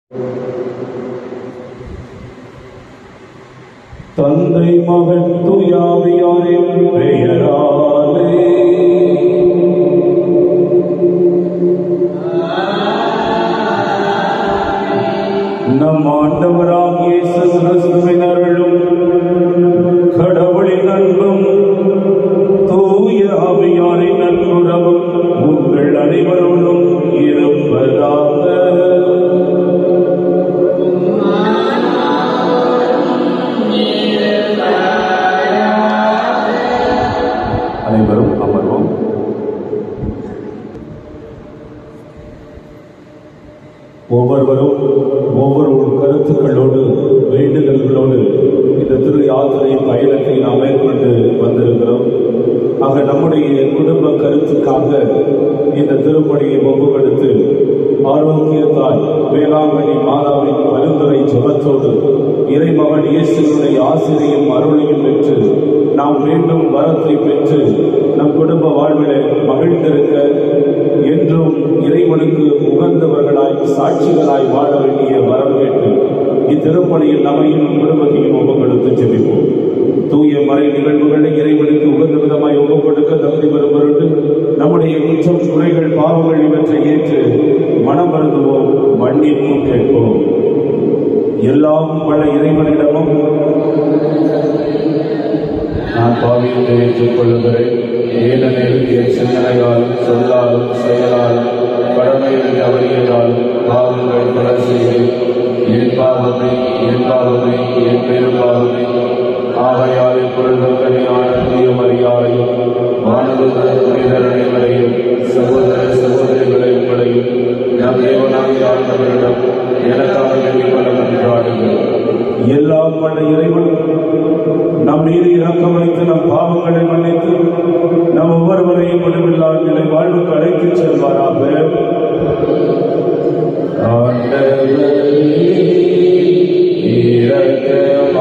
தந்தை மகன் துயாவியாரின் பெயராலே நம் ஆண்டவராகிய இயேசு கிறிஸ்துவின் அருளும் கடவுளின் அன்பும் தூய ஆவியாரின் நட்புறவும் உங்கள் அனைவரோடும் இருப்பதாக அனைவரும் அமர்வோம் ஒவ்வொருவரும் ஒவ்வொரு கருத்துக்களோடு வேண்டுதல்களோடு இந்த திரு யாத்திரை பயணத்தை நாம் மேற்கொண்டு வந்திருக்கிறோம் ஆக நம்முடைய குடும்ப கருத்துக்காக இந்த திருப்பணியை ஒப்புக்கொடுத்து ஆரோக்கியத்தாய் வேளாங்கண்ணி மாதாவின் பரிந்துரை ஜபத்தோடு இறைமகன் இயேசுடைய ஆசிரியும் அருளையும் பெற்று நாம் மீண்டும் வரத்தை பெற்று நம் குடும்ப வாழ்விலே மகிழ்ந்திருக்க என்றும் இறைவனுக்கு உகந்தவர்களாய் சாட்சிகளாய் வாழ வேண்டிய வரம் கேட்டு இத்திருப்பணியில் நம்மையும் குடும்பத்தையும் ஒப்புக்கொடுத்து ஜெபிப்போம் தூய மறை நிகழ்வுகளை இறைவனுக்கு உகந்த விதமாய் ஒப்புக்கொடுக்க தகுதி பெறும் பொருட்டு நம்முடைய குற்றம் குறைகள் பாவங்கள் இவற்றை ஏற்று மனம் வருந்துவோம் மன்னிப்பு கேட்போம் எல்லாம் பல இறைவனிடமும் நான் பாவியத்தை ஏற்றுக்கொள்ளுகிறேன் ஏனெனில் என் சிந்தனையாலும் சொல்லாலும் செயலாலும் கடமையில் தவறியதாலும் பாவங்கள் பல செய்தேன் என் பாவமே என் பாவமே என் பெரும்பாவமே ஆகையால் இப்பொழுதும் கனியான தூய மரியாதையும் மாணவர்கள் புனிதர் அனைவரையும் சகோதர சகோதரிகளை உங்களையும் நம் தேவனாகிய ஆண்டவரிடம் எனக்காக வேண்டிக்கொள்ள மன்றாடுங்கள் எல்லாம் வல்ல இறைவன் நம் மீது இறக்கம் வைத்து நம் பாவங்களை மன்னித்து நம் ஒவ்வொருவரையும் முடிவில்லா நிலை வாழ்வுக்கு அழைத்துச் செல்வாராக ஆண்டவரே, இரக்கமாயிரும்.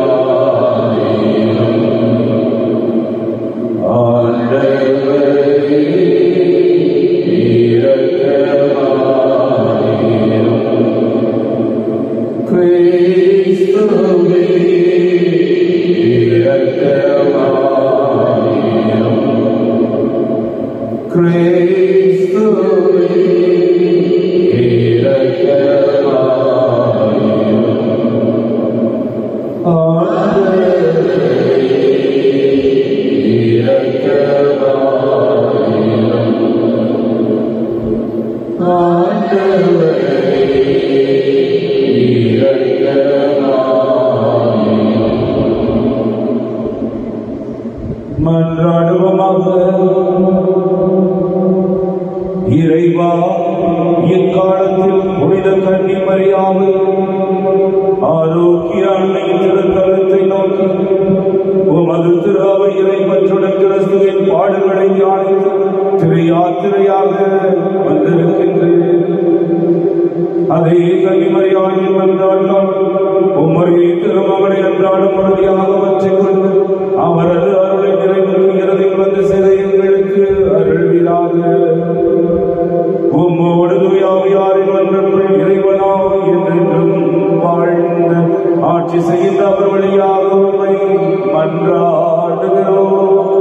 ஆண்டவரே, இரக்கமாயிரும். கிறிஸ்துவே, இரக்கமாயிரும். கிறிஸ்துவே, இரக்கமாயிரும். ஆண்டவரே, இரக்கமாயிரும். ஆண்டவரே, மன்றாடுவமாக இறைவா இக்காலத்தில் புனித கன்னி மரியாவை ஆரோக்கிய அன்னையின் திருத்தலத்தை நோக்கி உமது திரு அவை இறைப்பற்றுடன் கிறிஸ்துவின் பாடுகளை தியானித்து திரு யாத்திரையாக வந்திருக்கின்றேன் அதே கன்னிமரியாயின் நன்றாண்டால் உம்மருகே திருமகனை அன்றாடும் உறுதியாக வற்றிக் கொண்டு அவரது அருளை நிறைவுக்கு இறுதியில் வந்து செய்த எங்களுக்கு அருள்வீராக உம்மோடு துயாவியாரின் ஒன்றுக்குள் இறைவனாக என்றென்றும் வாழ்ந்து ஆட்சி செய்கின்ற அவர் வழியாக உண்மை மன்றாடுகிறோம்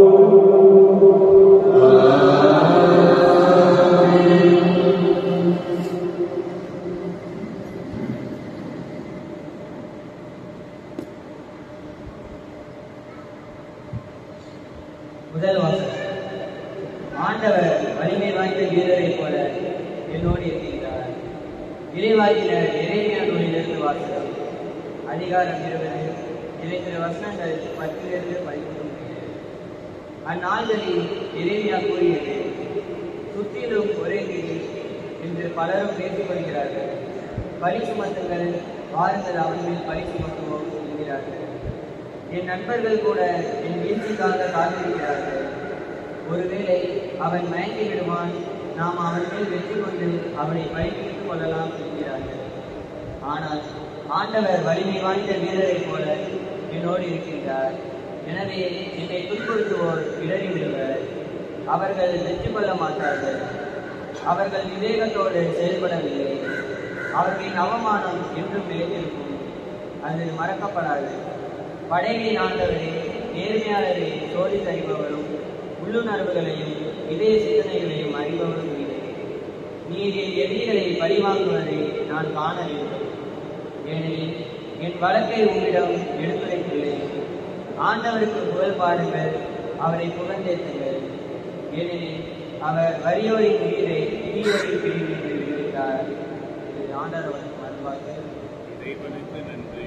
முதல் வாசகம் ஆண்டவர் வலிமை வாய்ந்த வீரரைப் போல என்னோடு இருக்கின்றார் இறைவாக்கினர் இறைமையா நூலிலிருந்து வாசகம் அதிகாரம் இருபது இறைத்திரு வசனங்கள் பத்திலிருந்து பதிமூன்று முடிய. அந்நாள்களில் இறைமையா கூறியது சுற்றிலும் ஒரே கிளி என்று பலரும் பேசிக் கொள்கிறார்கள் பழி சுமத்துங்கள் வாருங்கள் அவன் மேல் பழி சுமத்துவோம் என்கிறார்கள் என் நண்பர்கள் கூட என் வீழ்ச்சிக்காக காத்திருக்கிறார்கள் ஒருவேளை அவன் மயங்கி விடுவான் நாம் அவன் மேல் வெற்றி கொண்டு அவனை பழிப்பித்துக் கொள்ளலாம் என்கிறார்கள் ஆனால் ஆண்டவர் வலிமை வாய்ந்த வீரரைப் போல என்னோடு இருக்கின்றார் எனவே என்னை துன்புறுத்துவோர் இடறி விடுவர் அவர்கள் வெற்றி கொள்ள மாட்டார்கள் அவர்கள் விவேகத்தோடு செயல்படவில்லை அவர்களின் அவமானம் என்றும் நிலைத்திருக்கும் அது மறக்கப்படாது படைகளின் ஆண்டவரே நேர்மையாளரை சோதி தருபவரும் உள்ளுணர்வுகளையும் இதய சிந்தனைகளையும் அறிபவரும் நீரே நீர் என் எதிரிகளை பழிவாங்குவதை நான் காண வேண்டும் ஏனெனில் என் வழக்கை உம்மிடம் எடுத்துரைத்துள்ளேன் ஆண்டவருக்கு புகழ் பாடுங்கள் அவரை புகழ்ந்தேத்துங்கள் ஏனெனில் அவர் வறியோரின் உயிரை தீயோரின் பிரிவில் விடுவித்தார் இது ஆண்டவர் மறுவார்கள் இறைவனுக்கு நன்றி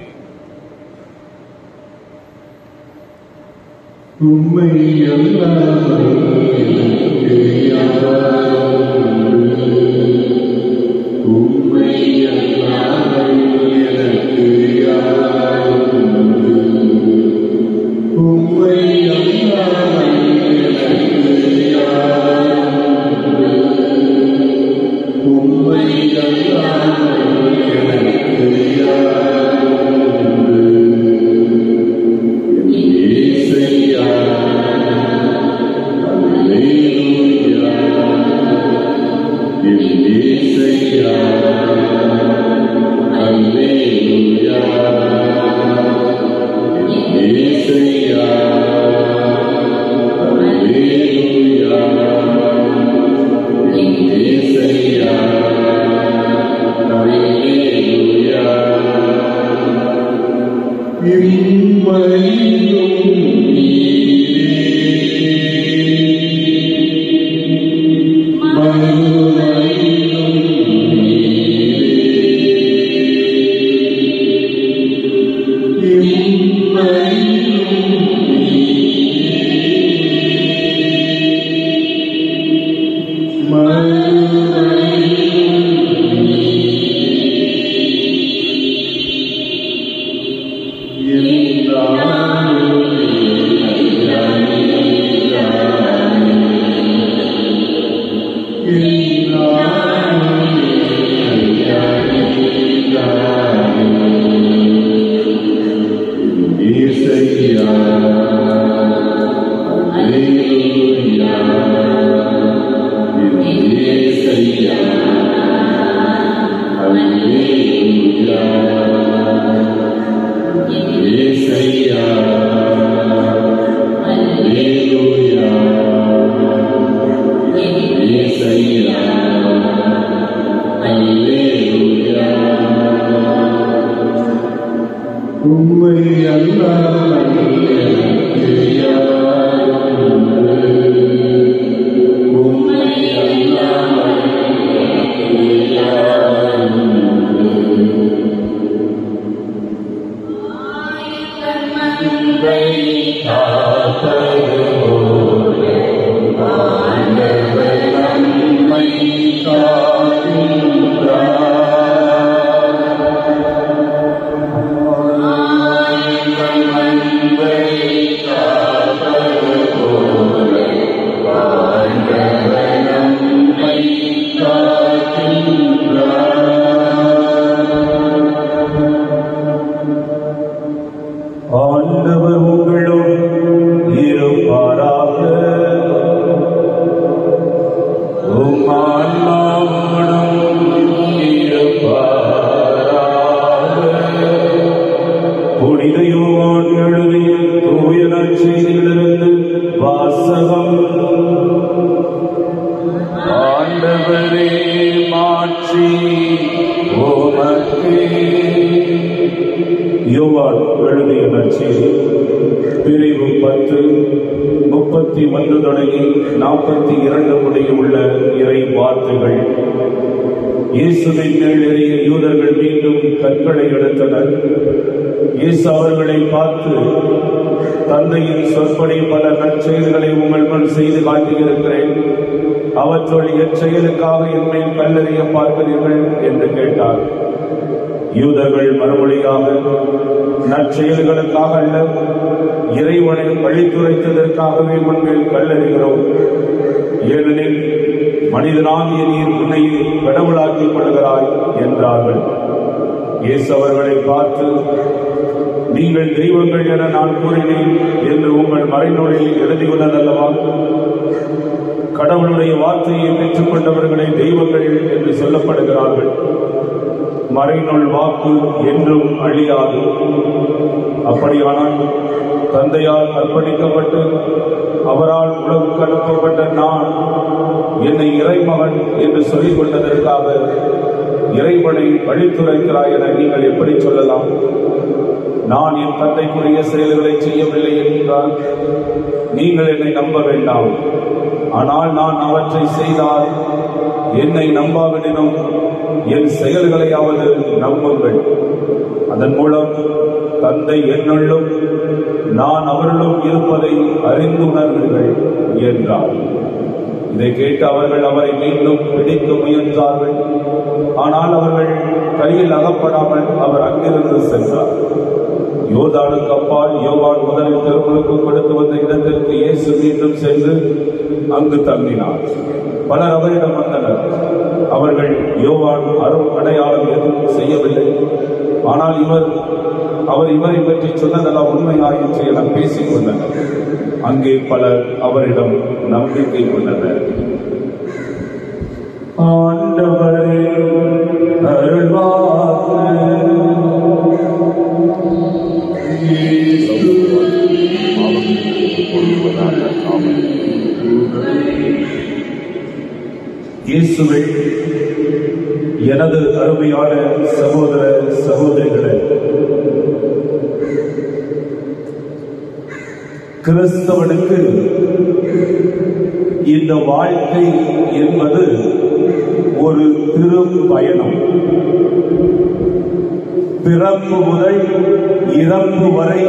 உம்மை அல்லாமல் எனக்கு யாரும் உம்மை அல்லாமல் எனக்கு யாரும் உம்மை அல்லாமல் எனக்கு யாரும் உம்மை அல்லாமல் எனக்கு யாரும் இயேசையா அல்லேலூயா இயேசையா அல்லேலூயா இயேசையா அல்லேலூயா இயேசையா அல்லேலூயா இம்மையிலும் நீரே மறுமையிலும் நீரே இம்மையிலும் நீரே மறுமையிலும் உம்மை அல்லாமல் எனக்கு யாரும் உம்மை அல்லாமல் எனக்கு யாரும் அன்பை காப்பது போல ஆண்டவர் நம்மை காக்கின்றார் ஆண்டவர் உங்களோடு இருப்பாராக உம் ஆன்மாவோடும் இருப்பாராக புனித யோவான் எழுதிய தூய நற்செய்தியிலிருந்து வாசகம் ஆண்டவரே மாட்சி ஓமக்கே யோவான் எழுதிய நற்செய்தி பிரிவு பத்து முப்பத்தி ஒன்று தொடங்கி நாற்பத்தி இரண்டு முடிய உள்ள இறை வார்த்தைகள் இயேசுவின் மேல் எறிய யூதர்கள் மீண்டும் கற்களை எடுத்தனர் இயேசு அவர்களை பார்த்து தந்தையின் சொற்படி பல நற்செயல்களை உங்கள் முன் செய்து காட்டியிருக்கிறேன் அவற்றுள் எச்செயலுக்காக என்மை கல்லறிய பார்க்கிறீர்கள் என்று கேட்டார் யூதர்கள் மறுமொழியாக நற்செயல்களுக்காக அல்ல இறைவனை பழித்துரைத்ததற்காகவே முன்மேல் கல்லறிகிறோம் ஏனெனில் மனிதனாகிய நீர் உன்னையே கடவுளாக்கிக் கொள்கிறாய் என்றார்கள் இயேசு அவர்களை பார்த்து நீங்கள் தெய்வங்கள் என நான் கூறினேன் என்று உங்கள் மறைநூலில் எழுதியுள்ளதல்லவா கடவுளுடைய வார்த்தையை பெற்றுக் கொண்டவர்களை தெய்வங்கள் என்று சொல்லப்படுகிறார்கள் மறைநூல் வாக்கு என்றும் அழியாது அப்படியானால் தந்தையால் அர்ப்பணிக்கப்பட்டு அவரால் உலகுக்கு அனுப்பப்பட்ட நான் என்னை இறைமகன் என்று சொல்லிக் கொண்டதற்காக இறைவனை அழித்துரைக்கிறாய் என நீங்கள் எப்படி சொல்லலாம் நான் என் தந்தைக்குரிய செயல்களை செய்யவில்லை என்றால் நீங்கள் என்னை நம்ப வேண்டாம் ஆனால் நான் அவற்றை செய்தால் என்னை நம்பாவிடனும் என் செயல்களையாவது நம்புங்கள் அதன் மூலம் தந்தை என்னுள்ளும் நான் அவர்களும் இருப்பதை அறிந்துணர்வீர்கள் என்றார் இதை கேட்டு அவர்கள் அவரை மீண்டும் பிடிக்க முயன்றார்கள் ஆனால் அவர்கள் கையில் அகப்படாமல் அவர் அங்கிருந்து சென்றார் யோர்தானுக்கு அப்பால் யோவான் முதலில் திருமுழுக்கு கொடுத்து வந்த இடத்திற்கு இயேசு மீண்டும் சென்று அங்கு தங்கினார் பலர் அவரிடம் வந்தனர் அவர்கள் யோவான் அரும் அடையாளம் எதுவும் செய்யவில்லை ஆனால் இவர் அவர் இவரை பற்றி சொன்னதெல்லாம் உண்மையாயிற்று என பேசிக் கொண்டனர் அங்கே பலர் அவரிடம் நம்பிக்கை கொண்டனர் ஆண்டவரே அருள்வாக்கு இயேசுவே எனது அருமையான சகோதர சகோதரிகளே கிறிஸ்தவனுக்கு இந்த வாழ்க்கை என்பது ஒரு திரு பயணம் பிறப்பு முதல் இறப்பு வரை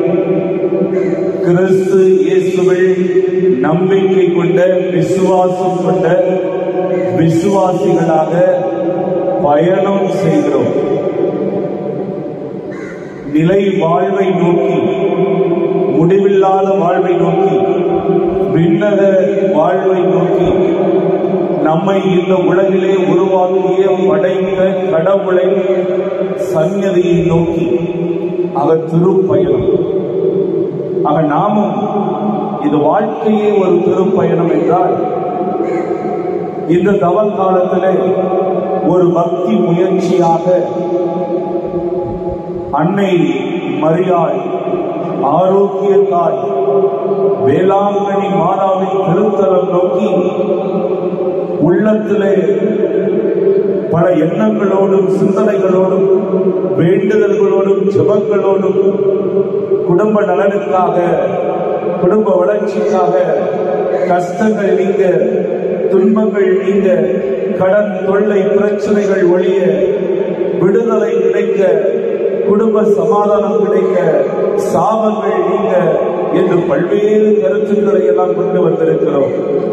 கிறிஸ்து இயேசுவில் நம்பிக்கை கொண்ட விசுவாசம் கொண்ட விசுவாசிகளாக பயணம் செய்கிறோம் நிலை வாழ்வை நோக்கி முடிவில்லாத வாழ்வை நோக்கி விண்ணக வாழ்வை நோக்கி நம்மை இந்த உலகிலே உருவாக்கிய படைத்த கடவுளை சந்நிதியை நோக்கி அவர் திருப்பயணம் ஆக நாமும் இது வாழ்க்கையே ஒரு திருப்பயணம் என்றால் இந்த தவ காலத்திலே ஒரு பக்தி முயற்சியாக அன்னை மரியாள் ஆரோக்கிய தாய் வேளாங்கண்ணி மாதாவின் திருத்தலம் நோக்கி உள்ளத்திலே பல எண்ணங்களோடும் சிந்தனைகளோடும் வேண்டுதல்களோடும் ஜெபங்களோடும் குடும்ப நலனுக்காக குடும்ப வளர்ச்சிக்காக கஷ்டங்கள் நீங்க துன்பங்கள் நீங்க கடன் தொல்லை பிரச்சனைகள் ஒழிய விடுதலை கிடைக்க குடும்ப சமாதானம் கிடைக்க சாபங்கள் நீங்க என்று பல்வேறு கருத்துக்களை எல்லாம் கொண்டு வந்திருக்கிறோம்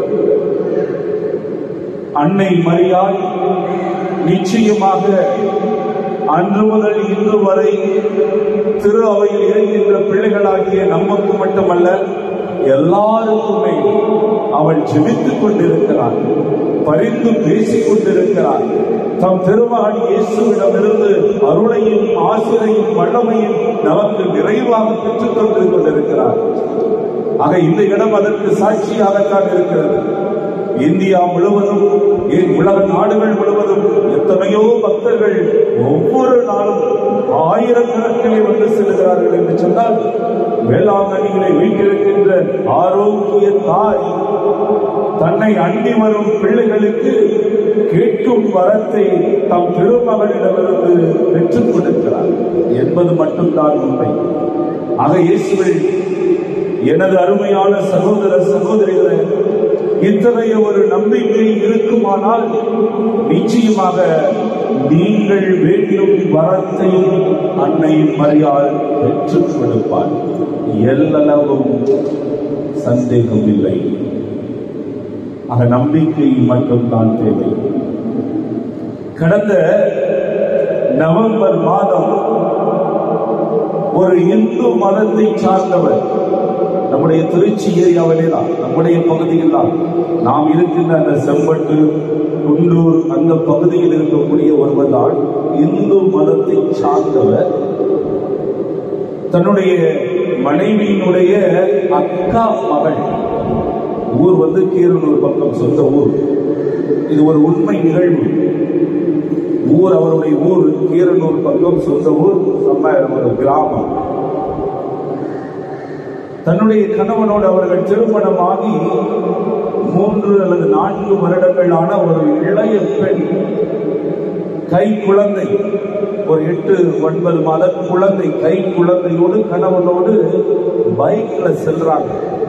அன்னை மரியாள் நிச்சயமாக அன்று முதல் இன்று வரை திரு அவையில் இருக்கின்ற பிள்ளைகளாகிய நமக்கு மட்டுமல்ல எல்லாருக்குமே அவள் ஜெபித்துக் கொண்டிருக்கிறாள் பரிந்து பேசிக் கொண்டிருக்கிறாள் தம் திருமகன் இயேசுவிடமிருந்து அருளையும் ஆசிரையும் வல்லமையும் நமக்கு நிறைவாக பெற்றுக் கொண்டு கொண்டிருக்கிறார் ஆக இந்த இடம் அதற்கு சாட்சியாகத்தான் இருக்கிறது இந்தியா முழுவதும் ஏன் உலக நாடுகள் முழுவதும் எத்தனையோ பக்தர்கள் ஒவ்வொரு நாளும் ஆயிரக்கணக்கிலே வந்து செல்கிறார்கள் என்று சொன்னால் வேளாங்கண்ணிகளை வீட்டிருக்கின்ற ஆரோக்கிய தாய் தன்னை அண்டி வரும் பிள்ளைகளுக்கு கேட்கும் வரத்தை தம் திருமகனிடமிருந்து பெற்றுக் கொடுக்கிறார் என்பது மட்டும்தான் உண்மை ஆக இயேசுவில் எனது அருமையான சகோதர சகோதரிகளே இத்தகைய ஒரு நம்பிக்கை இருக்குமானால் நிச்சயமாக நீங்கள் வேண்டும் வரத்தை அன்னை மரியாள் பெற்றுக் கொடுப்பார் எல்லளவும் சந்தேகம் இல்லை ஆக நம்பிக்கை மட்டும்தான் தேவை கடந்த நவம்பர் மாதம் ஒரு இந்து மதத்தை சார்ந்தவர் நம்முடைய திருச்சி ஏரியாவிலே தான் நம்முடைய பகுதியில் தான் நாம் இருக்கின்ற அந்த செம்பட்டு குண்டூர் அந்த பகுதியில் இருக்கக்கூடிய ஒருவர் தான் இந்து மதத்தை சார்ந்தவர் தன்னுடைய மனைவியினுடைய அக்கா மகள் ஊர் வந்து கீரனூர் பக்கம் சொந்த ஊர் இது ஒரு உண்மை நிகழ்வு ஊர் அவருடைய ஊர் கீரனூர் பக்கம் சொந்த ஊர் நம்ம ஒரு கிராமம் தன்னுடைய கணவனோடு அவர்கள் திருமணமாகி மூன்று அல்லது நான்கு வருடங்களான ஒரு இளைய பெண் கை குழந்தை ஒரு எட்டு ஒன்பது மாத குழந்தை கை குழந்தையோடு கணவனோடு பைக்ல செல்றாங்க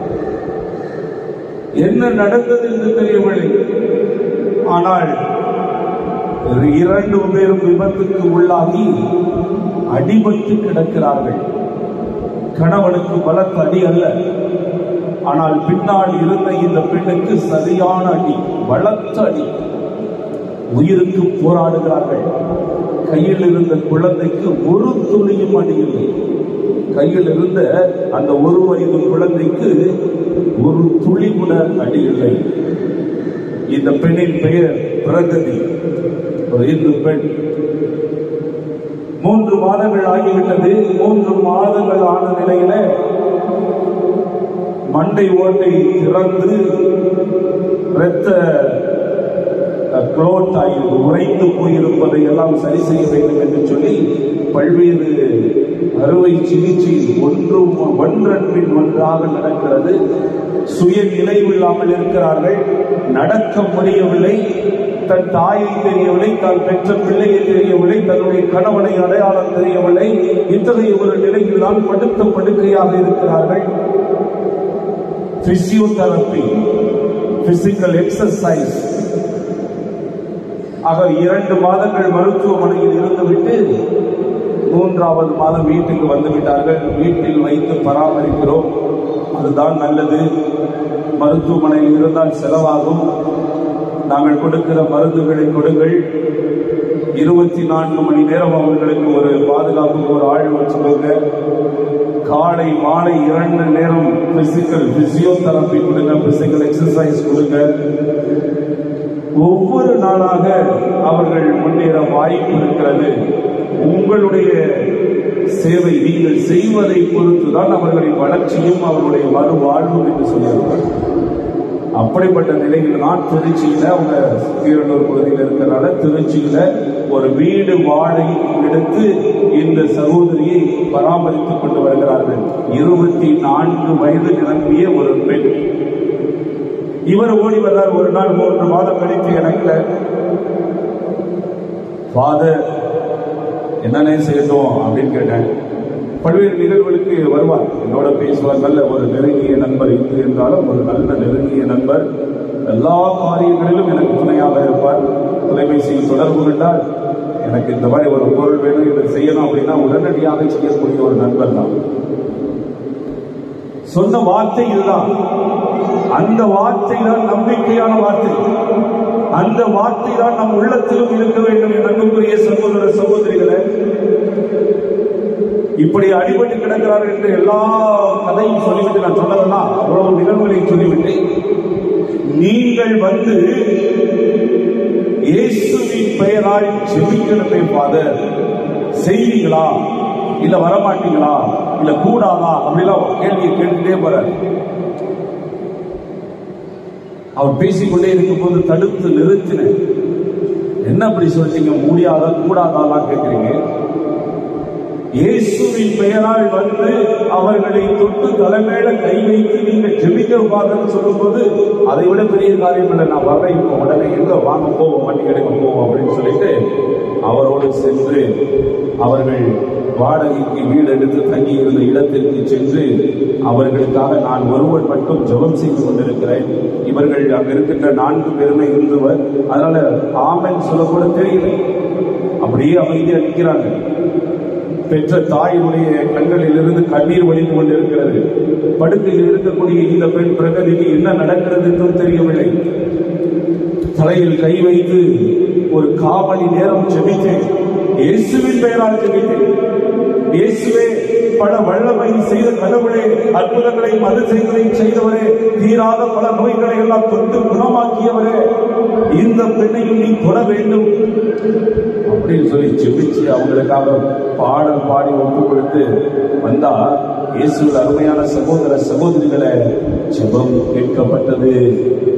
என்ன நடந்தது என்று தெரியவில்லை ஆனால் இரண்டு பேரும் விபத்துக்கு உள்ளாகி அடிபட்டு கிடக்கிறார்கள் கணவனுக்கு பலத்த அடி அல்ல ஆனால் பின்னால் இருந்த இந்த பெண்ணுக்கு சரியான அடி பலத்த அடி உயிருக்கு போராடுகிறார்கள் கையில் இருந்த குழந்தைக்கு ஒரு துளியும் அடி இல்லை கையில் இருந்த அந்த ஒரு வயது குழந்தைக்கு ஒரு துளி கூட அடி இல்லை இந்த பெண்ணின் பெயர் பிரகதி ஒரு இந்து பெண் மூன்று மாதங்கள் ஆகிவிட்டது மூன்று மாதங்கள் ஆன நிலையில மண்டை ஓட்டை திறந்து இரத்த குளோட் ஆகி உறைந்து போயிருப்பதை எல்லாம் சரி செய்ய வேண்டும் என்று சொல்லி பல்வேறு அறுவை சிகிச்சை ஒன்றும் ஒன்றன் பின் ஒன்றாக நடக்கிறது சுய நினைவில்லாமல் இருக்கிறார்கள் நடக்க முடியவில்லை தன் தாயை தெரியவில்லை தான் பெற்ற பிள்ளையை தெரியவில்லை தன்னுடைய கணவனை அடையாளம் தெரியவில்லை இத்தகைய ஒரு நிலையில் தான் படுத்த படுக்கையாக இருக்கிறார்கள் பிசியோதெரப்பி பிசிக்கல் எக்ஸசைஸ் ஆக இரண்டு மாதங்கள் மருத்துவமனையில் இருந்துவிட்டு மூன்றாவது மாதம் வீட்டுக்கு வந்து விட்டார்கள் வீட்டில் வைத்து பராமரிக்கிறோம் அதுதான் நல்லது மருத்துவமனையில் இருந்தால் செலவாகும் நாங்கள் கொடுக்கிற மருந்துகளை கொடுங்கள் இருபத்தி நான்கு மணி நேரம் அவர்களுக்கு ஒரு பாதுகாப்புக்கு ஒரு ஆள் வச்சுக்கோங்க காலை மாலை இரண்டு நேரம் பிசிக்கல் பிசியோதெரப்பி கொடுங்க பிசிக்கல் எக்ஸசைஸ் கொடுங்க ஒவ்வொரு நாளாக அவர்கள் முன்னேற வாய்ப்பு இருக்கிறது உங்களுடைய சேவை நீங்கள் செய்வதை பொறுத்துதான் அவர்களின் வளர்ச்சியும் அவர்களுடைய மறுவாழ்வும் என்று சொல்லியிருக்கிறார் அப்படிப்பட்ட நிலையில் தான் திருச்சியில அவங்க கீரனூர் பகுதியில் இருக்கிறனால திருச்சியில ஒரு வீடு வாடகை எடுத்து இந்த சகோதரியை பராமரித்துக் கொண்டு வருகிறார்கள் இருபத்தி நான்கு வயது நிரம்பிய ஒரு பெண் இவர் ஓடி வர்றார் ஒரு நாள் மூன்று மாதம் கழித்து எனக்கு ஃபாதர் என்னன்னே செய்யட்டும் அப்படின்னு கேட்டேன் பல்வேறு நிகழ்வுகளுக்கு வருவார் என்னோட பேசுவார் நல்ல ஒரு நெருங்கிய நண்பர் இது என்றாலும் ஒரு நல்ல நெருங்கிய நண்பர் எல்லா காரியங்களிலும் எனக்கு துணையாக இருப்பார் தொலைபேசியில் தொடர்பு கொண்டால் எனக்கு இந்த மாதிரி ஒரு பொருள் வேணும் இதை செய்யணும் அப்படின்னா உடனடியாக செய்யக்கூடிய ஒரு நண்பர் தான் சொன்ன வார்த்தை இதுதான் அந்த வார்த்தை தான் நம்பிக்கையான வார்த்தை அந்த வார்த்தை தான் நம் உள்ளத்திலும் இருக்க வேண்டும் என் அன்புக்குரிய சகோதர சகோதரிகளை இப்படி அடிபட்டு கிடக்கிறார்கள் என்று எல்லா கதையும் சொல்லிவிட்டு நான் சொன்னதெல்லாம் அவ்வளவு நிகழ்வுகளை சொல்லிவிட்டு நீங்கள் வந்து இயேசுவின் பெயரால் ஜெபிக்கணுமே ஃபாதர் செய்வீங்களா இல்ல வரமாட்டீங்களா இல்ல கூடாதா அப்படிலாம் கேள்வியை கேட்டுட்டே போறாரு அவர் பேசிக்கொண்டே இருக்கும்போது தடுத்து நிறுத்தினேன் என்ன அப்படி சொல்றீங்க முடியாதா கூடாதாலாம் கேட்கிறீங்க இயேசுவின் பெயரால் வந்து அவர்களை தொட்டு தலைமையில கை வைத்து நீங்க ஜெபிக்க உட்கார்ந்து சொல்லும்போது அதை விட பெரிய காரியம் இல்லை நான் வரேன் இப்போ உடனே எங்க வாங்க போவோம் வண்டி எடுக்க போவோம் அப்படின்னு சொல்லிட்டு அவரோடு சென்று அவர்கள் வாடகைக்கு வீடு எடுத்து தங்கி இருந்த இடத்திற்கு சென்று அவர்களுக்காக நான் ஒருவன் மட்டும் ஜெபம் செய்து கொண்டிருக்கிறேன் இவர்கள் அங்க இருக்கின்ற நான்கு பேருமே இருந்தவர் அதனால ஆமென் சொல்லக்கூட தெரியல அப்படியே அமைதியா நிற்கிறாங்க பெற்ற தாயினுடைய கண்களில் இருந்து கண்ணீர் வடிந்து கொண்டிருக்கிறது படுக்கையில் இருக்கக்கூடிய இந்த பெண் பிரகதிக்கு என்ன நடக்கிறது என்றும் தெரியவில்லை தலையில் கை வைத்து ஒரு காமணி நேரம் ஜெபித்தேன் இயேசுவின் பெயரால் ஜெபித்தேன் இயேசுவே பல வல்லமை செய்த கடவுளே அற்புதங்களை அதிசயங்களை செய்தவரே தீராத பல நோய்களை எல்லாம் தொட்டு குணமாக்கியவரே இந்த பெண்ணையும் நீ தொட வேண்டும் அப்படின்னு சொல்லி ஜெபிச்சு அவங்களுக்காக பாடல் பாடி ஒப்பு கொடுத்து வந்தா இயேசுவில் அருமையான சகோதர சகோதரிகளை ஜெபம் கேட்கப்பட்டது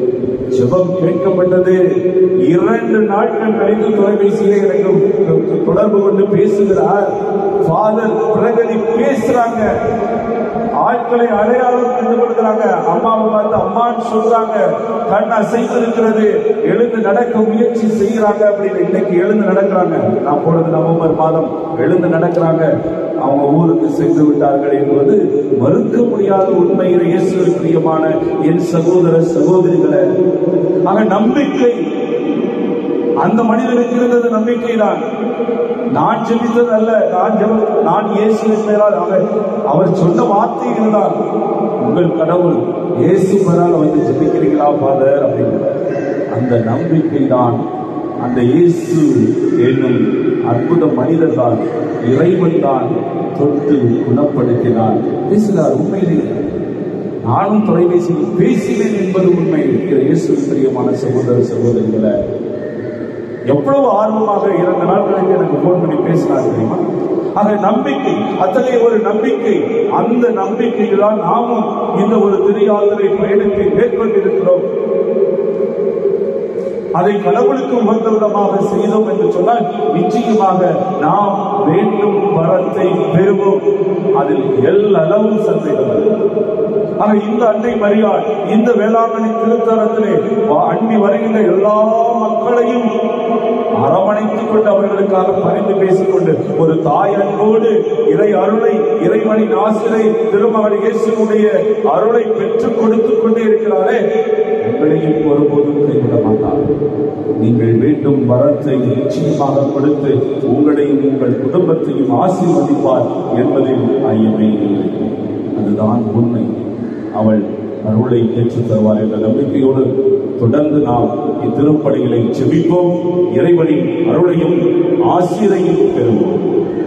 ஜெபம் கேட்கப்பட்டது இரண்டு நாட்கள் கழித்து தொலைபேசியிலே எனக்கு தொடர்பு கொண்டு பேசுகிறார் ஃபாதர் பிரகதி பேசுறாங்க ஆட்களை அடையாளம் கண்டு கொள்கிறாங்க அம்மாவை பார்த்து அம்மான்னு சொல்றாங்க கண் அசைந்திருக்கிறது எழுந்து நடக்க முயற்சி செய்யறாங்க அப்படின்னு இன்னைக்கு எழுந்து நடக்கிறாங்க நான் போனது நவம்பர் மாதம் எழுந்து நடக்கிறாங்க அவங்க ஊருக்கு சென்று விட்டார்கள் என்பது மறுக்க முடியாத உண்மையில இயேசுவின் பிரியமான என் சகோதர சகோதரிகளை ஆக நம்பிக்கை அந்த மனிதனுக்கு இருந்தது நம்பிக்கைதான் நான் ஜெபித்தது அல்ல நான் ஜெப நான் இயேசுவின் பெயரால் அவர் அவர் சொன்ன வார்த்தை இருந்தால் உங்கள் கடவுள் இயேசு பெயரால் வந்து ஜெபிக்கிறீங்களா ஃபாதர் அப்படின்னு அந்த நம்பிக்கை தான் அந்த இயேசு என்னும் அற்புத மனிதர் தான் இறைவன் தான் தொட்டு குணப்படுத்தினார் பேசுகிறார் உண்மையிலேயே நானும் தொலைபேசியில் பேசினேன் என்பது உண்மை இது இயேசு பிரியமான சகோதர சகோதரிகளை எவ்வளவு ஆர்வமாக இரண்டு நாட்களுக்கு எனக்கு போன் பண்ணி பேசினார் தெரியுமா ஆக நம்பிக்கை அத்தகைய ஒரு நம்பிக்கை அந்த நம்பிக்கையில் தான் நாமும் இந்த ஒரு திரையாத்திரை பயணத்தை மேற்கொண்டிருக்கிறோம் அதை கடவுளுக்கு உகந்த விதமாக செய்தோம் என்று சொன்னால் நிச்சயமாக நாம் வேண்டும் வரத்தை பெறுவோம் அதில் எல்லளவும் சந்தேகம் இல்லை. ஆக இந்த அன்னை மரியாள் இந்த வேளாங்கண்ணி திருத்தலத்திலே வா- அண்டி வருகின்ற எல்லா மக்களையும் அரவணைத்துக் கொண்டு அவர்களுக்காக பரிந்து பேசிக்கொண்டு ஒரு தாய் அன்போடு இறை அருளை இறைவனின் ஆசிரை திருமகன் இயேசுடைய அருளை பெற்றுக் கொடுத்துக் கொண்டே இருக்கிறாரே உங்களையும் ஒருபோதும் கைவிட மாட்டார் நீங்கள் வேண்டும் வரத்தை நிச்சயமாக கொடுத்து உங்களையும் உங்கள் குடும்பத்தையும் ஆசீர்வதிப்பார் என்பதில் ஐயமே இல்லை அதுதான் உண்மை அவள் அருளை பெற்றுத் தருவார் என்ற நம்பிக்கையோடு தொடர்ந்து நாம் இத்திருப்பணிகளை செபிப்போம் இறைவனின் அருளையும் ஆசிரையும் பெறுவோம்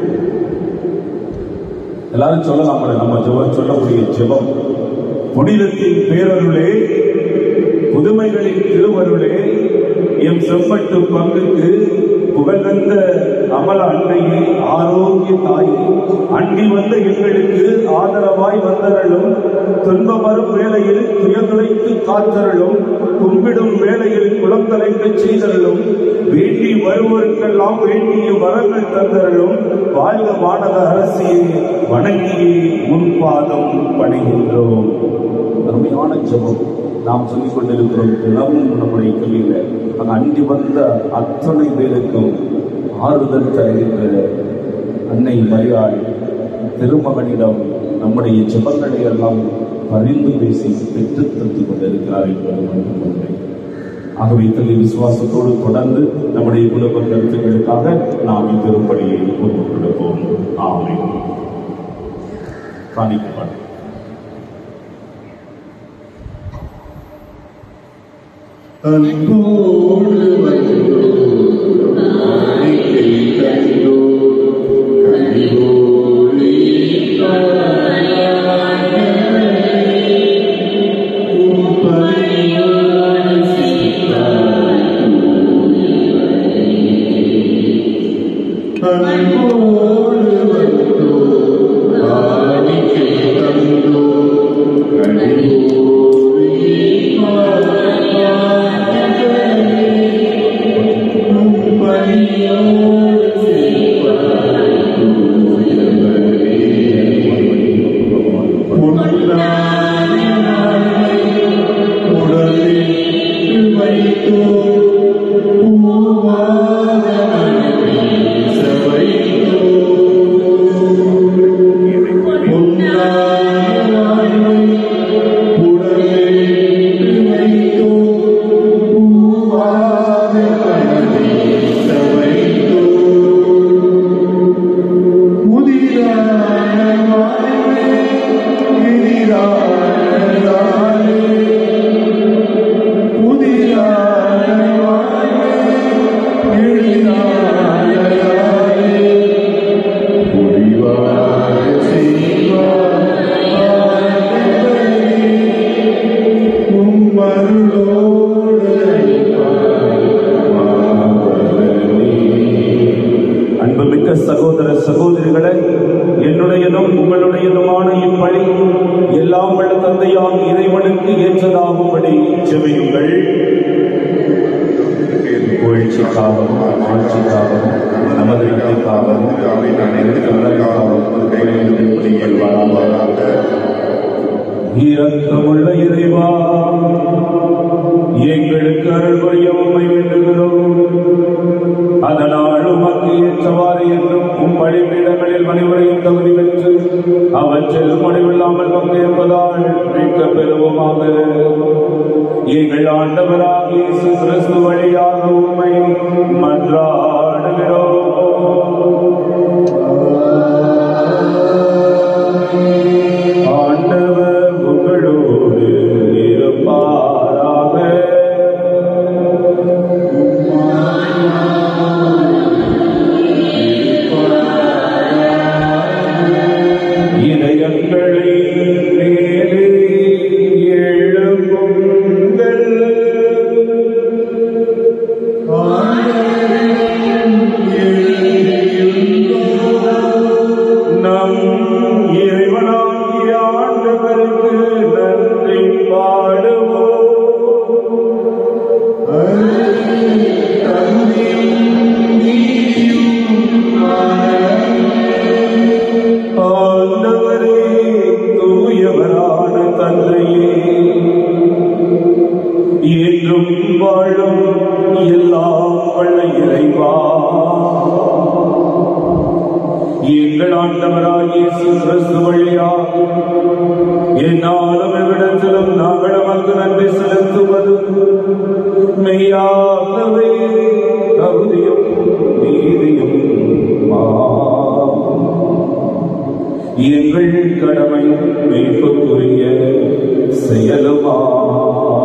எல்லாரும் சொல்லலாம் நம்ம ஜெபம் சொல்லக்கூடிய ஜெபம் புனிதத்தின் பேரருளே புதுமைகளின் திருவருளே எம் செம்மட்டு பங்குக்கு புகழ்ந்த அமல அன்னையே ஆரோக்கிய தாயே அண்டி வந்த எங்களுக்கு ஆதரவாய் வந்தரலும் துன்பமரும் வேளையில் துயர்துளைத்து காத்தரலும் கும்பிடும் வேளையில் குளங்களைக்கு செய்தரலும் வேண்டி வருவோருக்கெல்லாம் வேண்டிய வரங்கள் தந்தரலும் வாழ்க வானக அரசியை வணங்கியே முன்பாதம் பணிகின்றோம் அருமையான ஜெபம் நாம் சொல்லிக் கொண்டிருக்கிறோம் தினமும் நம்முடைய கல்வியில அங்கு அண்டி வந்த அத்தனை பேருக்கும் ஆறுதல் தருகின்ற அன்னை மரியாள் திருமகனிடம் நம்முடைய ஜெபங்களை எல்லாம் பரிந்து பேசி பெற்று தந்து கொண்டிருக்கிறார் என்பது மட்டும் உண்மை ஆகவே இத்தகைய விசுவாசத்தோடு தொடர்ந்து நம்முடைய குடும்ப கருத்துக்களுக்காக நாம் இத்திருப்படியை ஒப்புக் கொடுப்போம் ஆமை காணிக்கப்படும் அன்போடு வந்தோ காணிக்கை தந்தோ கனிவோடு உம் பணியோடு சித்தாய் அன்போடு வந்தோ காணிக்கை தந்தோ கனிவோடு அன்புமிக்க சகோதர சகோதரிகளே என்னுடையதும் உங்களுடையதுமான இப்பணி எல்லாம் வல்ல தந்தையாம் இறைவனுக்கு ஏற்றதாகும்படி ஜெபியுங்கள் புகழ்ச்சிக்காகவும் ஆட்சிக்காகவும் நமது வீட்டுக்காகவும் இரக்கமுள்ள இறைவா எங்களுக்கு அருள் புரிய உண்மை வேண்டுகிறோம் அதனால் உமக்கு ஏற்றவாறு என்றும் உம் பழிபீடங்களில் மணிமுறையும் தகுதி பெற்று அவற்றில் முடிவில்லாமல் பங்கேற்பதால் மீட்க பெறுவோமாக எங்கள் ஆண்டவராக இயேசு கிறிஸ்து வழியாக உண்மை மன்றாடுகிறோம் ஆண்டவர் உங்களோடு இருப்பாராக இதயங்களை மேலே எழுப்புங்கள் நம் இறைவனாகிய ஆண்டவருக்கு நன்றி பாடுவோம் ஆண்டவரே தூயவரான தந்தையே என்றும் வாழும் எல்லாம் வல்ல இறைவா எங்கள் ஆண்டவராகிய இயேசு கிறிஸ்து வழியா என்னாலும் எவ்விடத்திலும் நாங்கள் நமக்கு நன்றி செலுத்துவது மெய்யாகவே தகுதியும் நீதியும் ஆகும். எங்கள் கடமை மீட்புக்குரிய செயலுமாகும்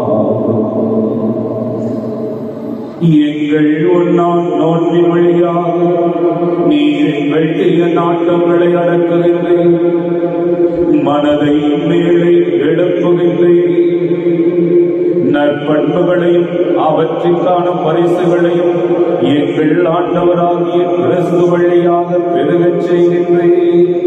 எங்கள் ஒன்னாம் நோன்பின் வழியாக நீர் எங்கள் தீய நாட்டங்களை அடக்குகின்றேன் மனதை மேலே எழுப்புகின்றேன் நற்பண்புகளையும் அவற்றிற்கான பரிசுகளையும் எங்கள் ஆண்டவராகிய கிறிஸ்து வழியாக பெருகச் செய்கின்றேன்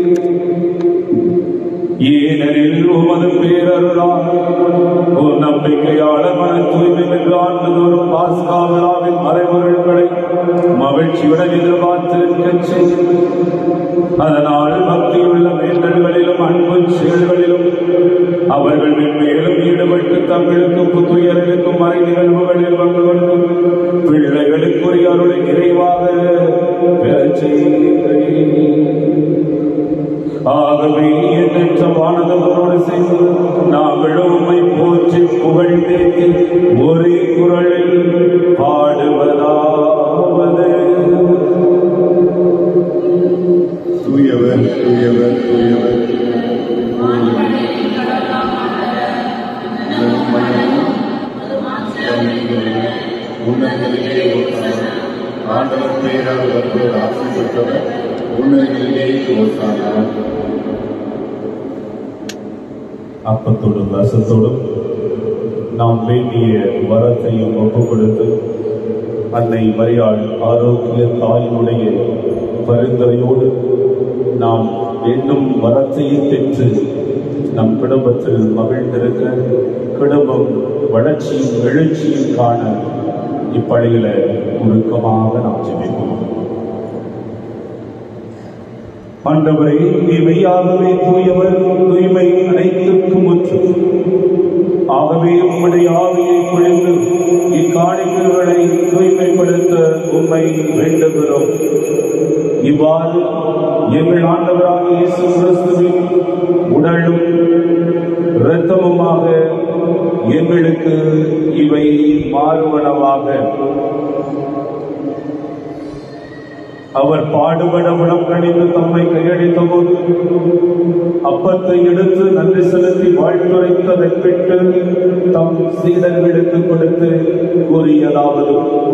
ஏனெனில் உமது பேரருளால் ஒரு நம்பிக்கையாளர் மன தூய்மை என்று ஆண்டுதோறும் பாஸ்கா விழாவின் மறைபொருட்களை மகிழ்ச்சியுடன் எதிர்பார்த்திருக்கச் செய்யும் அதனால் பக்தியுள்ள வேண்டல்களிலும் அன்பு செயல்களிலும் அவர்கள் மென்மேலும் ஈடுபட்டு தங்களுக்கு புத்துயர்களுக்கும் மறை நிகழ்வுகளில் பங்கு கொண்டு பிள்ளைகளுக்குரிய அருளை நிறைவாக பெறச் செய்கிறேன் ஆகவே எண்ணற்ற வானதவரோடு செய்து நாங்கள் உம்மை போற்றி புகழ்ந்தேத்தி ஒரே குரலில் பாடுவதாவது தூயவர் தூயவர் தூயவர் உன்னதங்களிலே ஓசானா ஆண்டவர் பெயரால் வருவோர் ஆசை பெற்றவர் உன்னதங்களிலே ஓசானா அப்பத்தோடும் ரசத்தோடும் நாம் வேண்டிய வரத்தையும் ஒப்புக் கொடுத்து அன்னை மரியாள் ஆரோக்கிய தாயினுடைய பரிந்துரையோடு நாம் எண்ணும் வரத்தையும் பெற்று நம் குடும்பத்தில் மகிழ்ந்திருக்க குடும்பம் வளர்ச்சியும் எழுச்சியும் காண இப்படியில உருக்கமாக நாம் ஜெபிப்போம் ஆண்டவரே நீ மெய்யாகவே தூயவர் தூய்மை அனைத்துக்கும் முற்று ஆகவே உம்முடைய ஆவியை பொழிந்து இக்காணிக்கைகளை தூய்மைப்படுத்த உம்மை வேண்டுகிறோம் இவ்வாறு எங்கள் ஆண்டவராக இயேசு கிறிஸ்துவின் உடலும் இரத்தமுமாக எங்களுக்கு இவை மாறுவனவாக அவர் பாடுபட உடம் கணிந்து தம்மை கையளித்த போது அப்பத்தை எடுத்து நன்றி செலுத்தி வாழ்த்துரைத்ததை பெற்று தம் சீடர்களுக்கு கொடுத்து கூறியதாவது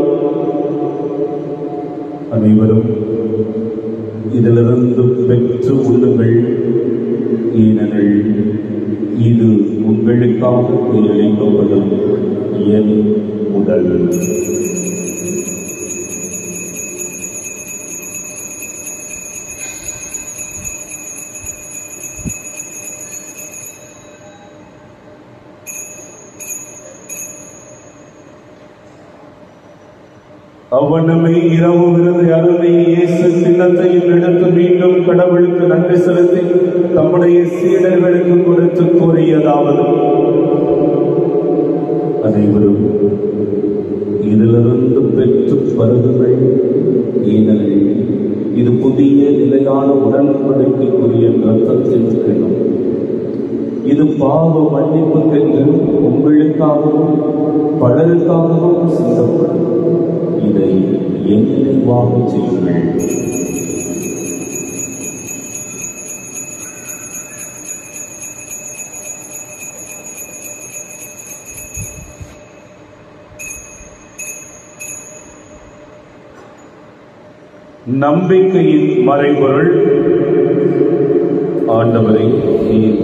அனைவரும் இதிலிருந்து பெற்று உண்ணுங்கள் ஏனெனில் இது உங்களுக்காக கையளிக்கப்படும் என் உடல் அவ்வண்ணமே இரவு விருது அருமை இயேசு சின்னத்தையும் எடுத்து மீண்டும் கடவுளுக்கு நன்றி செலுத்தி தம்முடைய சீடர்களுக்கு கொடுத்து கூறியதாவது அனைவரும் இதிலிருந்து பெற்று பருகுகள் ஏனெனில் இது புதிய நிலையான உடன்படிக்கைக்குரிய ரத்தத்தின் கிணம் இது பாவ மன்னிப்புக்கென்று உங்களுக்காகவும் பலருக்காகவும் சிந்தப்படும் இதை என் நினைவாக செய்யுங்கள் நம்பிக்கையின் மறைபொருள் ஆண்டவரை நீர்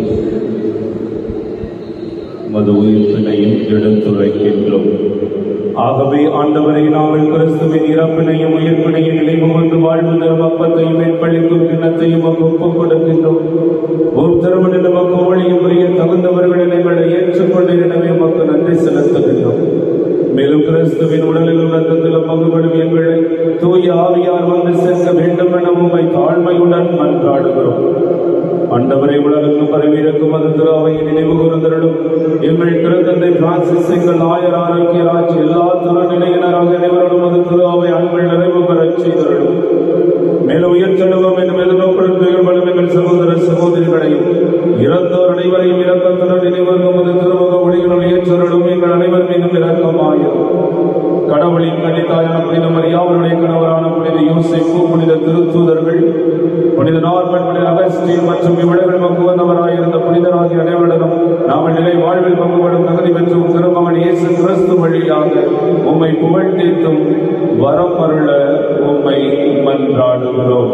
மது உயிர்ப்பினையும் எடுத்துரைக்கின்றோம் ஆகவே ஆண்டவரை நாங்கள் கிறிஸ்துவின் இறப்பினையும் உயிர்ப்பினையும் நினைவு கொண்டு வாழ்வு தரும் அப்பத்தையும் மேற்பளிக்கும் கிண்ணத்தையும் ஒப்புக் கொடுக்கின்றோம் ஓர் திருமண நமக்கு ஒளியும் புரிய தகுந்தவர்களை எங்களை ஏற்றுக்கொண்டு எனவே நமக்கு நன்றி செலுத்துகின்றோம் மேலும் கிறிஸ்துவின் உடலிலும் ரத்தத்திலும் பங்குபடும் எங்களை தூய ஆவியார் வந்து சேர்க்க வேண்டும் என உண்மை தாழ்மையுடன் மன்றாடுகிறோம் ஆண்டவரை உலகுக்கு பரவியிருக்கும் அது திருவையை நினைவு கூர்ந்தருளும் எங்கள் திருத்தந்தை பிரான்சிஸ் எங்கள் ஆயர் ஆரோக்கிய ராஜ் எல்லா திருநிலையினராக அனைவரும் அது திருவை அன்பள் நிறைவு பெறச் செய்தருளும் மேலும் உயர்த்தெழுவோம் என்று எதிர்நோக்குடன் துயர்படும் எங்கள் சகோதர சகோதரிகளையும் இறந்தோர் அனைவரையும் இறக்கத்துடன் நினைவரும் அது திருமுக ஒளிகளும் ஏற்றருளும் எங்கள் அனைவர் மீதும் இரக்கமாயும் கடவுளின் கண்டித்தாயான புனித மரியாவருடைய கணவரான புனித யோசிப்பு புனித திருத்தூதர்கள் புனித நார்மன் புனித அகஸ்டின் மற்றும் இவ்விடங்கள் பங்கு வந்தவராயிருந்த புனிதராகிய அனைவரிடமும் நாமல் நிலை வாழ்வில் பங்குபடும் தகுதி பெற்றும் திருமகன் இயேசு கிறிஸ்து வழியாக உம்மை புகழ்ந்தேத்தும் வரம் அருள உம்மை மன்றாடுகிறோம்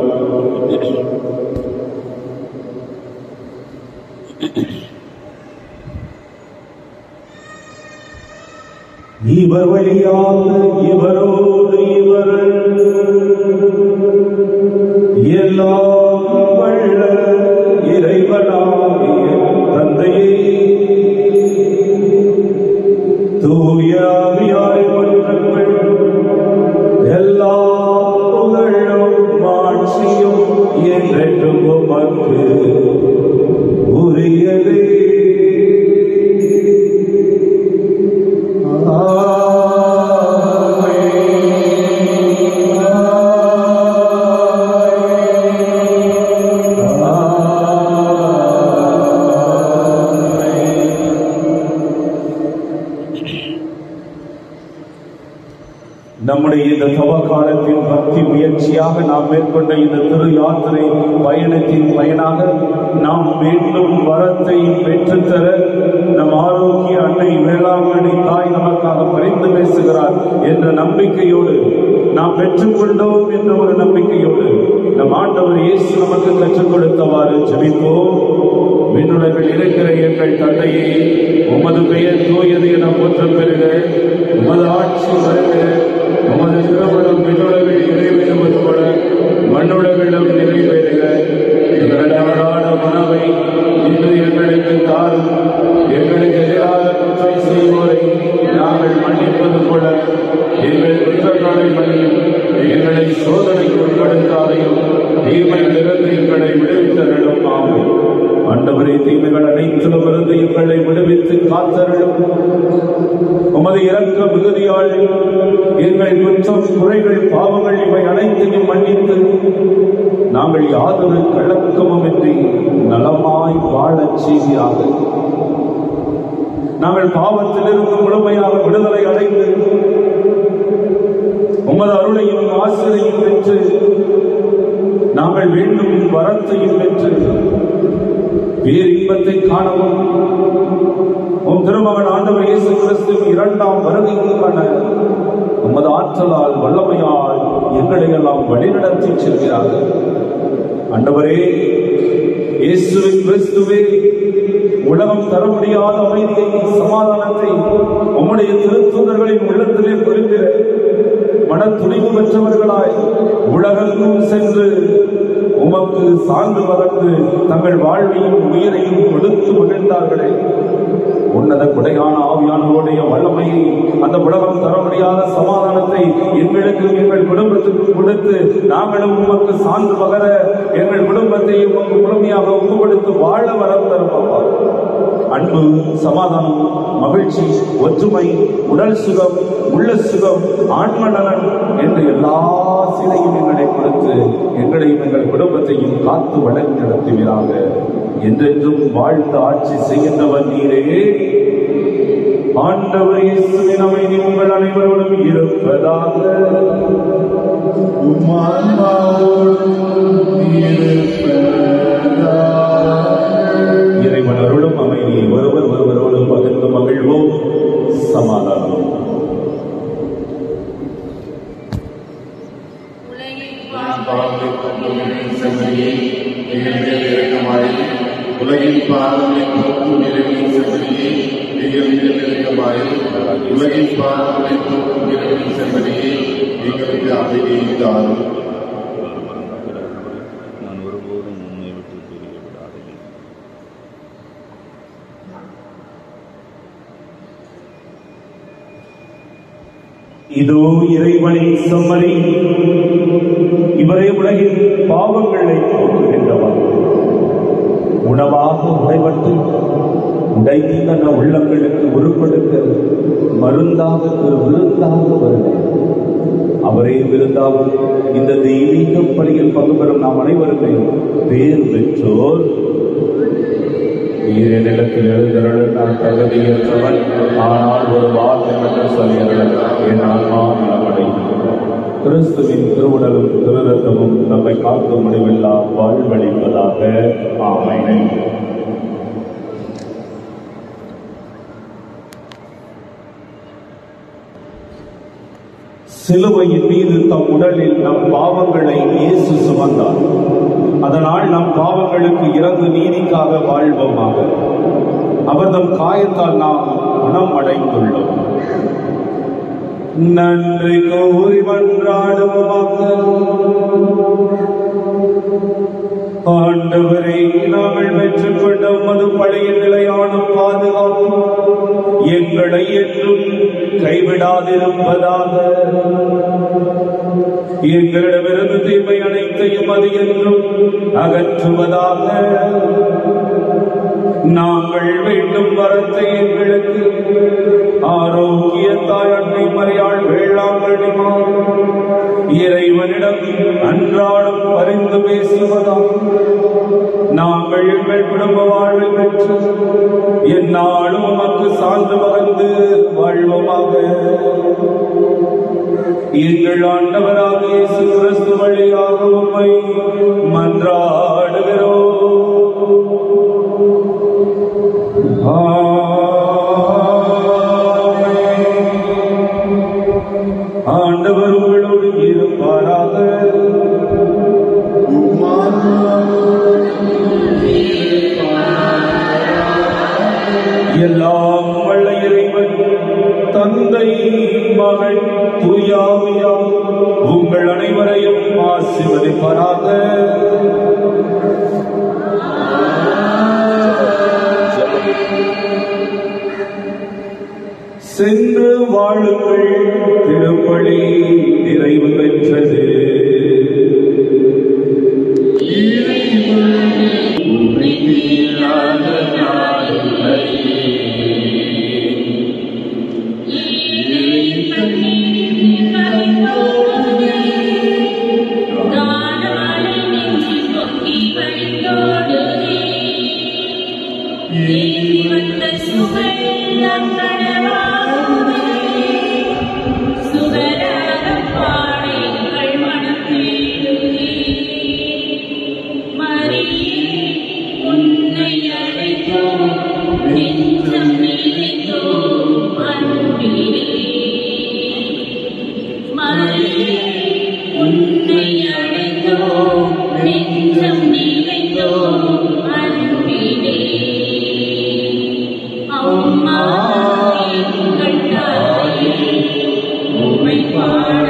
இவர் வழியாக இவரோடு இவர் எல்லாம் வல்ல இறைவனாகிய தந்தையே தூயாவியாரை மன்றங்கள் எல்லா புகழும் மாட்சியும் என்றென்றும் உமக்கு உரியதே நம்முடைய இந்த தவ காலத்தின் பக்தி முயற்சியாக நாம் மேற்கொண்ட இந்த திரு யாத்திரை பயணத்தின் பயனாக நாம் மீண்டும் வரத்தை பெற்றுத்தர நம் ஆரோக்கிய அன்னை வேளாங்கண்ணி தாய் நமக்காக பரிந்து பேசுகிறார் என்ற நம்பிக்கையோடு நாம் பெற்றுக்கொண்டோம் என்ற ஒரு நம்பிக்கையோடு நம் ஆண்டவர் இயேசு நமக்கு கற்றுக் கொடுத்தவாறு ஜெபிப்போம் விண்ணுலகில் இருக்கிற எங்கள் தந்தையே உமது பெயர் தூயது என போற்றப் பெறுக உமது ஆட்சி வருக உமது திருமணம் விண்ணுலகில் நிறைவேறுவது போல மண்ணுலகிலும் நிறைவேறுக எங்கள் அன்றாட உணவை இன்று எங்களுக்கு தாரும் எங்களுக்கு எதிராக குற்றம் செய்வோரை நாங்கள் மன்னிப்பது போல எங்கள் குற்றங்களை மன்னியும் எங்களை சோதனைக்கு உட்படுத்தாதையும் தீமையிலிருந்து எங்களை விடுவித்தருளும் ஆகும் ஆண்டவரே தீமைகள் அனைத்திலும் இருந்து எங்களை விடுவித்து காத்தருளும் உமது இறக்க மிகுதியால் எங்கள் குற்றம் குறைகள் பாவங்கள் இவை அனைத்தையும் மன்னித்து நாங்கள் யாதொரு கலக்கமும் இன்றி நலமாய் வாழச் செய்கிறாக நாங்கள் பாவத்திலிருந்து முழுமையாக விடுதலை அடைந்து உமது அருளையும் ஆசிரியையும் பெற்று நாங்கள் வேண்டும் வரத்தையும் பெற்று பேரின்பத்தை காணவும் உன் திருமகன் ஆண்டவர் இயேசு கிறிஸ்து இரண்டாம் வருகைக்கான உமது ஆற்றலால் வல்லமையால் எங்களை எல்லாம் வழிநடத்தி செல்கிறார்கள் ஆண்டவரே இயேசுவின் கிறிஸ்துவே உலகம் தர முடியாத அமைதியை சமாதானத்தை உம்முடைய திருத்தூதர்களின் உள்ளத்திலே பொழிந்திட மன துணிவு பெற்றவர்களாய் உலகெங்கும் சென்று உமக்கு சார்ந்து வளர்ந்து தங்கள் வாழ்வையும் உயிரையும் கொடுத்து மகிழ்ந்தார்களே உன்னத கொடையான ஆவியானவருடைய வல்லமையை அந்த உலகம் தர முடியாத சமாதானத்தை எங்களுக்கு எங்கள் குடும்பத்துக்கு கொடுத்து நாங்களும் உமக்கு சான்று பகர எங்கள் குடும்பத்தை உமக்கு முழுமையாக ஒப்பு கொடுத்து வாழ வரம் தரும் அப்பா அன்பு சமாதானம் மகிழ்ச்சி ஒற்றுமை உடல் சுகம் உள்ள சுகம் ஆன்ம நலன் என்று எல்லா சிலையும் எங்களை கொடுத்து எங்களையும் எங்கள் குடும்பத்தையும் காத்து வளர்த்து நடத்துவீராக என்றென்றும் வாழ்ந்து ஆட்சி செய்கின்றவர் நீரே ஆண்டவர் இயேசுவின் அமைதி உங்கள் அனைவரோடும் இருப்பதாக இறைவன் அருளும் அமைதியை ஒருவர் ஒருவரோடு பகிர்ந்து மகிழ்வோம் சமாதானம் உலகின் பாவங்களை போக்கும் இறைவனின் செம்மறியே நீங்கள் மிக நெருக்கமாயும் உலகின் பாவங்களை போக்கும் இறைவனின் செம்மறியே எங்களுக்கு அமைதியை தாரும் நான் ஒருபோதும் உன்னை விட்டு பிரிய விடாதே இதோ இறைவனின் செம்மறி இவரே உலகின் பாவங்களை போக்குகின்றவர் உணவாக உடைபட்டு உடைந்த உள்ளங்களுக்கு உருப்படுத்த மருந்தாக திரு விருந்தாக வருகிறார் அவரே விருந்தாகும் இந்த தெய்வீக பணியில் பங்கு பெறும் நாம் அனைவருமே பேர் பெற்றோர் நீர் என்னிடத்தில் எழுந்தருள் நான் தகுதியற்றவன் ஆனால் ஒரு வார்த்தை மட்டும் சொல்லுங்கள் என் ஆன்மா நலமடையும் கிறிஸ்துவின் திருவுடலும் திருரத்தமும் நம்மை காக்கும் முடிவில்லா வாழ்வழிப்பதாக ஆமைனை சிலுவையின் மீது தம் உடலில் நம் பாவங்களை இயேசு சுமந்தார் அதனால் நம் பாவங்களுக்கு இறந்து நீதிக்காக வாழ்வோமாக அவர் தம் காயத்தால் நாம் குணம் அடைந்துள்ளோம் நன்றி கூறி மன்றாடுவோமாக ஆண்டவரை நாங்கள் பெற்றுக் கொண்ட உமது பழைய நிலையான பாதுகாப்பு எங்களை என்றும் கைவிடாதிருப்பதாக எங்களிடமிருந்து தீமை அனைத்தையும் அது என்றும் அகற்றுவதாக நாங்கள் வேண்டும் வரத்தை எங்களுக்கு ஆரோக்கிய தாய் அன்னை மறையாள் வேளாங்கண்ணி இறைவனிடம் அன்றாடம் பரிந்து பேசுவதாம் நாங்கள் எங்கள் குடும்ப வாழ்வை பெற்று எந்நாளும் உமக்கு சார்ந்து பகர்ந்து வாழ்வோமாக எங்கள் ஆண்டவராக இயேசு கிறிஸ்து வழியாக உம்மை மன்றாடுகிறோம் ஆமென். ஆண்டவர் உங்களோடு இருப்பாராக எல்லாம் வல்ல இறைவன் தந்தை மகன் தூயாவியா உங்கள் அனைவரையும் ஆசீர்வதிப்பாராக சென்று வாழுங்கள் திருப்பலி நிறைவு பெற்றது உன்னை அடைந்தோம் நெஞ்சம் நிறைந்தோம் அன்பிலே அம்மா எங்கள் தாயே உம்மை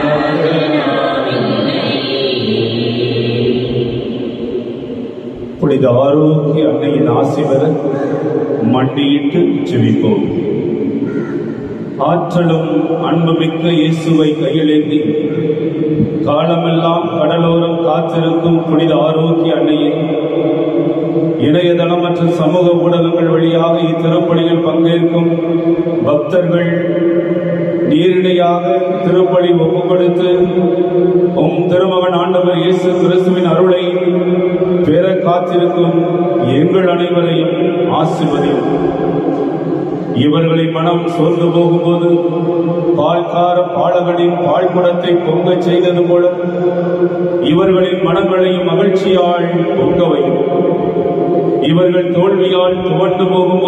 பாடாத நாவில்லை புனித ஆரோக்கிய அன்னையின் ஆசி பெற மண்டியிட்டு ஜெபிப்போம் ஆற்றலும் அன்புமிக்க இயேசுவை கையிலேந்தி காலமெல்லாம் கடலோரம் காத்திருக்கும் புனித ஆரோக்கிய அன்னையை இணையதளம் மற்றும் சமூக ஊடகங்கள் வழியாக இத்திருப்பலியில் பங்கேற்கும் பக்தர்கள் நீரிணையாக திருப்பலி ஒப்புக் கொடுத்து உம் திருமகன் ஆண்டவர் இயேசு கிறிஸ்துவின் அருளை பெற காத்திருக்கும் எங்கள் அனைவரையும் ஆசிர்வதியும் இவர்களின் மனம் சோர்ந்து போகும்போது பால்கார பாலகனின் பால் குடத்தை பொங்கச் செய்தது போல இவர்களின் மனங்களையும் மகிழ்ச்சியால் பொங்க வையும் இவர்கள் தோல்வியால் துவண்டு போகும்